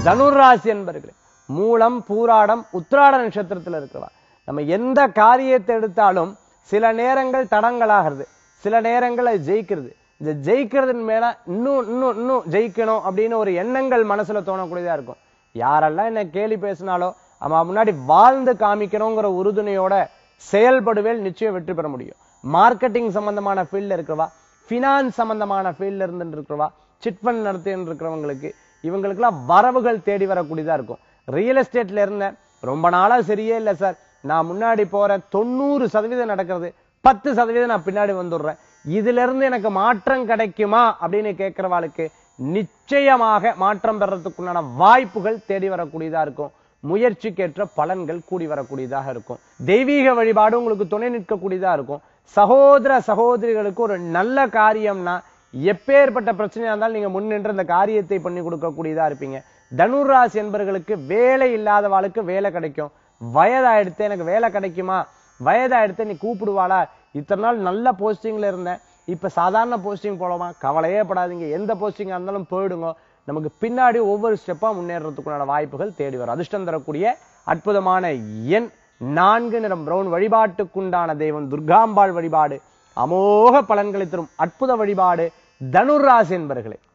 தனுராசி என்பர்களே மூலம் பூராடம் உத்திராட நட்சத்திரத்துல இருக்கிறவா நம்ம எந்த காரியத்தை எடுத்தாலும் சில நேரங்கள் தடங்களாகிறது சில நேரங்கள் அது ஜெயிக்கிறது இந்த ஜெயிக்கிறதுன் மேல இன்னும் இன்னும் இன்னும் ஜெயிக்கணும் அப்படின்னு ஒரு எண்ணங்கள் மனசுல தோணக்கூடியதா இருக்கும் யாரெல்லாம் என்ன கேலி பேசினாலோ அவன் முன்னாடி வாழ்ந்து காமிக்கணுங்கிற உறுதுணையோட செயல்படுவேல் நிச்சயம் வெற்றி பெற முடியும் மார்க்கெட்டிங் சம்பந்தமான ஃபீல்ட்ல இருக்கிறவா ஃபினான்ஸ் சம்பந்தமான ஃபீல்ட்ல இருந்து இருக்கிறவா சிட் ஃபண்ட் நடத்தின்னு இருக்கிறவங்களுக்கு இவங்களுக்கெல்லாம் வரவுகள் தேடி வரக்கூடியதா இருக்கும் ரியல் எஸ்டேட்ல இருந்தேன் ரொம்ப நாளா சரியே இல்லை சார் நான் முன்னாடி போறேன் தொண்ணூறு சதவீதம் நடக்கிறது பத்து சதவீதம் நான் பின்னாடி வந்துடுறேன் இதுல இருந்து எனக்கு மாற்றம் கிடைக்குமா அப்படின்னு கேட்கிறவாளுக்கு நிச்சயமாக மாற்றம் பெறறதுக்குண்டான வாய்ப்புகள் தேடி வரக்கூடியதா இருக்கும் முயற்சிக்கேற்ற பலன்கள் கூடி வரக்கூடியதாக இருக்கும் தெய்வீக வழிபாடு உங்களுக்கு துணை நிற்கக்கூடியதா இருக்கும் சகோதர சகோதரிகளுக்கு ஒரு நல்ல காரியம்னா எப்பேற்பட்ட பிரச்சனையா இருந்தாலும் நீங்க முன்னின்று அந்த காரியத்தை பண்ணி கொடுக்கக்கூடியதா இருப்பீங்க தனுராசி என்பவர்களுக்கு வேலை இல்லாதவாளுக்கு வேலை கிடைக்கும் வயதாயிடுத்து எனக்கு வேலை கிடைக்குமா வயதாயிடுத்து நீ கூப்பிடுவாளா இத்தனை நாள் நல்ல போஸ்டிங்ல இருந்தேன் இப்ப சாதாரண போஸ்டிங் போலாமா கவலையே படாதீங்க எந்த போஸ்டிங்கா இருந்தாலும் போயிடுங்க நமக்கு பின்னாடி ஒவ்வொரு ஸ்டெப்பா முன்னேறதுக்குண்டான வாய்ப்புகள் தேடி வரும் அதிர்ஷ்டம் தரக்கூடிய அற்புதமான எண் நான்கு நிறம் பிரவுன் வழிபாட்டுக்குண்டான தெய்வம் துர்காம்பாள் வழிபாடு அமோக பலன்களை தரும் அற்புத வழிபாடு தனுராசி என்பர்களே